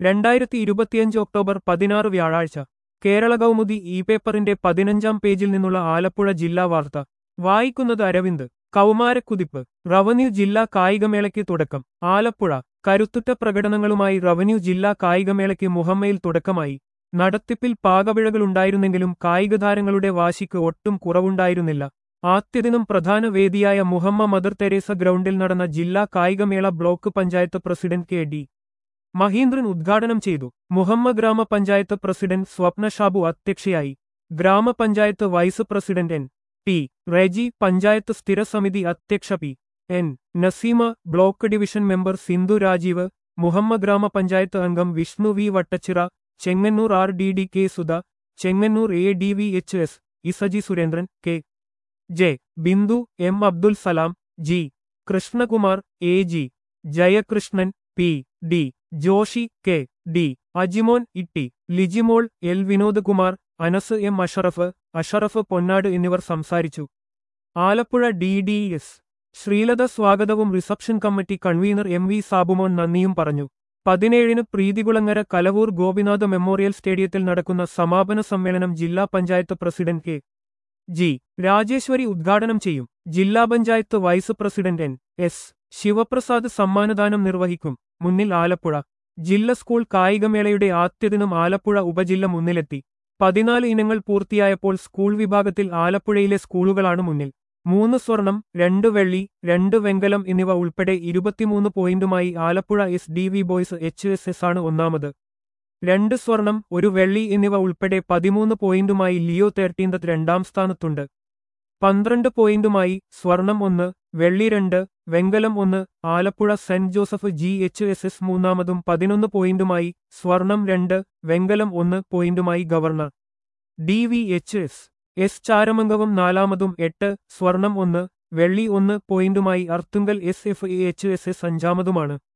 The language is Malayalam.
രണ്ടായിരത്തി ഇരുപത്തിയഞ്ച് ഒക്ടോബർ പതിനാറ് വ്യാഴാഴ്ച കേരള കൗമുദി ഇ പേപ്പറിന്റെ പതിനഞ്ചാം പേജിൽ നിന്നുള്ള ആലപ്പുഴ ജില്ലാ വാർത്ത വായിക്കുന്നത് അരവിന്ദ് കൗമാരക്കുതിപ്പ് റവന്യൂ ജില്ലാ കായികമേളയ്ക്ക് തുടക്കം ആലപ്പുഴ കരുത്തുറ്റ പ്രകടനങ്ങളുമായി റവന്യൂ ജില്ലാ കായികമേളയ്ക്ക് മുഹമ്മയിൽ തുടക്കമായി നടത്തിപ്പിൽ പാകപിഴകളുണ്ടായിരുന്നെങ്കിലും കായികതാരങ്ങളുടെ വാശിക്ക് ഒട്ടും കുറവുണ്ടായിരുന്നില്ല ആദ്യദിനം പ്രധാന വേദിയായ മുഹമ്മ മദർ തെരേസ ഗ്രൗണ്ടിൽ നടന്ന ജില്ലാ കായികമേള block panchayat president K D Maheendran ഉദ്ഘാടനം ചെയ്തു മുഹമ്മ ഗ്രാമപഞ്ചായത്ത് പ്രസിഡന്റ് സ്വപ്ന ഷാബു അധ്യക്ഷയായി ഗ്രാമപഞ്ചായത്ത് vice president N T Reji panchayat സ്ഥിരസമിതി അധ്യക്ഷ P N Naseema block division member Sindhu Rajeev Muhamma ഗ്രാമപഞ്ചായത്ത് അംഗം Vishnu V Vattachira Chengannur R D D K Sudha Chengannur A D V H S ഇസജി Surendran K J Bindu M Abdul Salam G Krishnakumar A G Jayakrishnan P D Joshy K D Ajimon Itty Lijimol L Vinodkumar Anas M Ashraf Ashraf Ponnad എന്നിവർ സംസാരിച്ചു Alappuzha D D S Sreelatha സ്വാഗതവും reception committee convener M V Sabumon നന്ദിയും പറഞ്ഞു പതിനേഴിന് പ്രീതികുളങ്ങര കലവൂർ ഗോപിനാഥ മെമ്മോറിയൽ സ്റ്റേഡിയത്തിൽ നടക്കുന്ന സമാപന സമ്മേളനം ജില്ലാ panchayat president K G Rajeswari ഉദ്ഘാടനം ചെയ്യും ജില്ലാ panchayat vice president N S Sivaprasad സമ്മാനദാനം നിർവഹിക്കും മുന്നിൽ ആലപ്പുഴ ജില്ല സ്കൂൾ കായികമേളയുടെ ആദ്യദിനം ആലപ്പുഴ ഉപജില്ല മുന്നിലെത്തി പതിനാല് ഇനങ്ങൾ പൂർത്തിയായപ്പോൾ സ്കൂൾ വിഭാഗത്തിൽ ആലപ്പുഴയിലെ സ്കൂളുകളാണ് മുന്നിൽ മൂന്ന് സ്വർണം രണ്ട് വെള്ളി രണ്ട് വെങ്കലം എന്നിവ ഉൾപ്പെടെ ഇരുപത്തിമൂന്ന് പോയിന്റുമായി Alappuzha S D V boys H S S ആണ് ഒന്നാമത് രണ്ട് സ്വർണം ഒരു വെള്ളി എന്നിവ ഉൾപ്പെടെ പതിമൂന്ന് പോയിന്റുമായി ലിയോ തേർട്ടീൻത് രണ്ടാം സ്ഥാനത്തുണ്ട് പന്ത്രണ്ട് പോയിന്റുമായി സ്വർണം ഒന്ന് വെള്ളി രണ്ട് വെങ്കലം ഒന്ന് Alappuzha saint Joseph G H S S മൂന്നാമതും പതിനൊന്ന് പോയിന്റുമായി സ്വർണം രണ്ട് വെങ്കലം ഒന്ന് പോയിന്റുമായി government D V H S S ചാരമംഗവും നാലാമതും എട്ട് സ്വർണം ഒന്ന് വെള്ളി ഒന്ന് പോയിന്റുമായി Arthunkal S F A H S S അഞ്ചാമതുമാണ്